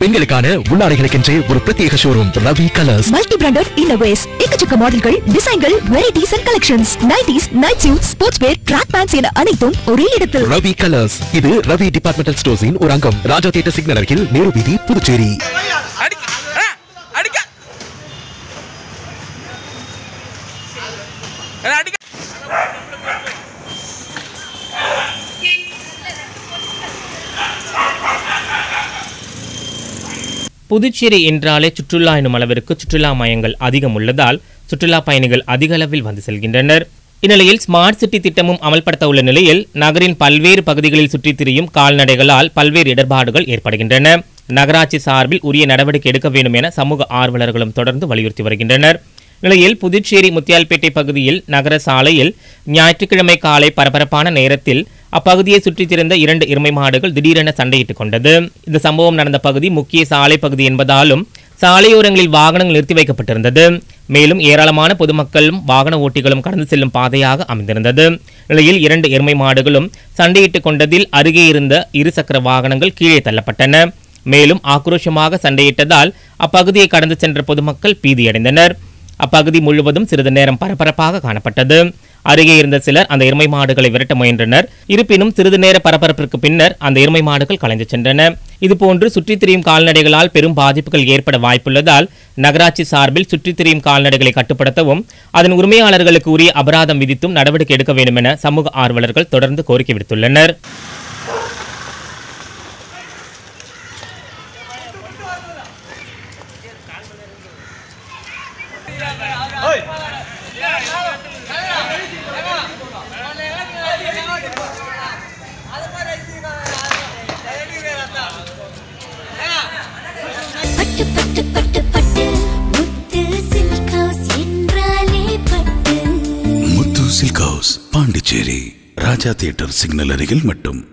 பெண்களுக்கான உள்ளாடைகளுக்கென்றே ஒரு பிரத்யேக showroom Ravi colours multi branded இன்னோவேஸ் எக்கச்சக்க மாடல்கள் டிசைன்கள் varieties and collections nighties night suit sports wear track pants என அனைத்தும் ஒரே இடத்தில் ரவி கலர்ஸ் இது ரவி டிபார்ட்மெண்டல் ஸ்டோர்ஸின் ஒரு அங்கம் ராஜா தியேட்டர் சிக்னல் அருகில் நேரு வீதி புதுச்சேரி அடிக்க அண்ணா, அடிக்க அண்ணா, அடிக்க புதுச்சேரி என்றாலே சுற்றுலா எனும் அளவிற்கு சுற்றுலா மையங்கள் அதிகம் உள்ளதால் சுற்றுலா பயணிகள் அதிக அளவில் வந்து செல்கின்றனர் இந்நிலையில் ஸ்மார்ட் சிட்டி திட்டமும் அமல்படுத்த உள்ள நிலையில் நகரின் பல்வேறு பகுதிகளில் சுற்றித் திரியும் கால்நடைகளால் பல்வேறு இடர்பாடுகள் ஏற்படுகின்றன நகராட்சி சார்பில் உரிய நடவடிக்கை எடுக்க வேண்டும் என சமூக ஆர்வலர்களும் தொடர்ந்து வலியுறுத்தி வருகின்றனர் நிலையில் புதுச்சேரி முத்தியால்பேட்டை பகுதியில் நகர சாலையில் ஞாயிற்றுக்கிழமை காலை பரபரப்பான நேரத்தில் அப்பகுதியை சுற்றித் திரிந்த இரண்டு எருமை மாடுகள் திடீரென சண்டையிட்டுக் கொண்டது இந்த சம்பவம் நடந்த பகுதி முக்கிய சாலை பகுதி என்பதாலும் சாலையோரங்களில் வாகனங்கள் நிறுத்தி வைக்கப்பட்டிருந்தது மேலும் ஏராளமான பொதுமக்களும் வாகன ஓட்டிகளும் கடந்து செல்லும் பாதையாக அமைந்திருந்தது நிலையில் இரண்டு எருமை மாடுகளும் சண்டையிட்டுக் கொண்டதில் அருகே இருந்த இருசக்கர வாகனங்கள் கீழே தள்ளப்பட்டன மேலும் ஆக்ரோஷமாக சண்டையிட்டதால் அப்பகுதியை கடந்து சென்ற பொதுமக்கள் பீதியடைந்தனர் அப்பகுதி முழுவதும் சிறிது நேரம் பரபரப்பாக காணப்பட்டது அருகே இருந்த சிலர் அந்த எருமை மாடுகளை விரட்ட முயன்றனர் இருப்பினும் சிறிது நேர பரபரப்பிற்கு பின்னர் அந்த எருமை மாடுகள் கலைந்து சென்றன இதுபோன்று சுற்றித் திரியும் கால்நடைகளால் பெரும் பாதிப்புகள் ஏற்பட வாய்ப்புள்ளதால் நகராட்சி சார்பில் சுற்றித் திரியும் கால்நடைகளை கட்டுப்படுத்தவும் அதன் உரிமையாளர்களுக்கு உரிய அபராதம் விதித்தும் நடவடிக்கை எடுக்க வேண்டும் என சமூக ஆர்வலர்கள் தொடர்ந்து கோரிக்கை விடுத்துள்ளனர் பட்டு பட்டு பட்டு பட்டு முத்து சில்க் ஹவுஸ் என்றாலே பட்டு Muthu silk house Pondicherry Raja theatre signal அருகில் மட்டும்